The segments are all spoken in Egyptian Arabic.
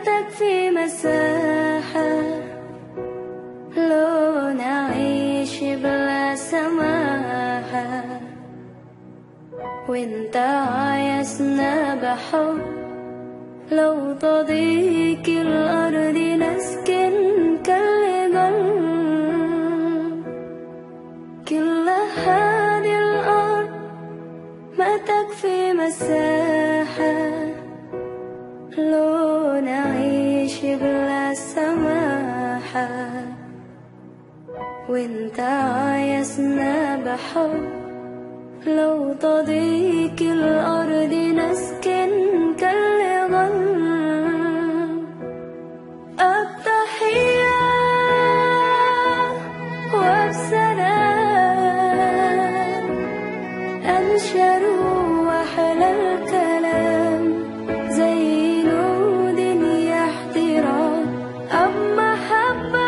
تكفي مساحة لو نعيش بلا سماحة وانت عايزنا بحب لو تضيق الأرض نسكن كالجل كل هذه الأرض ما تكفي مساحة لو نعيش بلا سماحة وانت عايزنا بحب لو تضيق الأرض نسكن كالغل التحية وبسلام أنشروا أحلى الكلام زي نود احترام أب محبة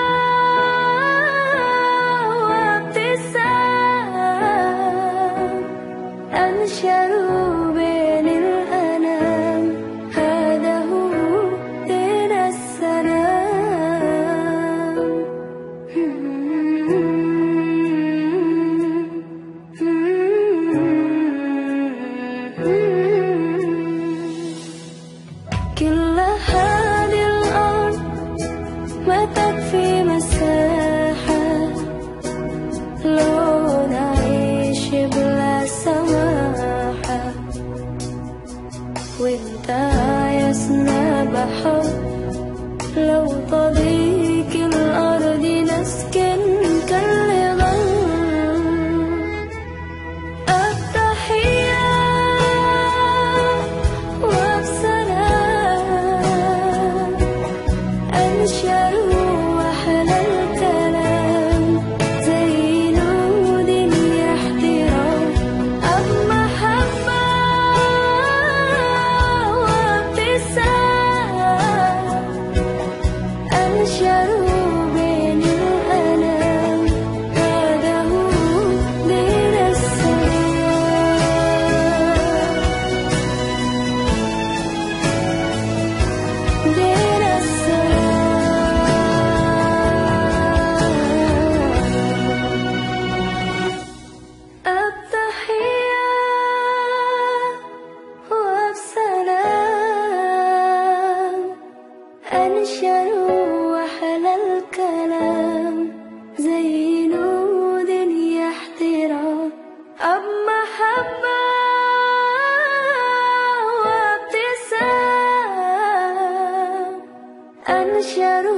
وابتسام أنشروا بين الأنام هذا هو دين السلام كل هذه الأرض ما تكفي مساحة لو نعيش بلا سماحة وانت عايزنا بحب لو تضيق الأرض نسكن كالغل التحية وبسلام أنشروا أحلى الكلام زي نود احترام أب محبة وابتسام أنشروا بين الأنام هذا هو دين السلام دين السلام التحية وبسلام أنشروا أحلى الكلام زي نود احترام أب محبة وابتسام أنشروا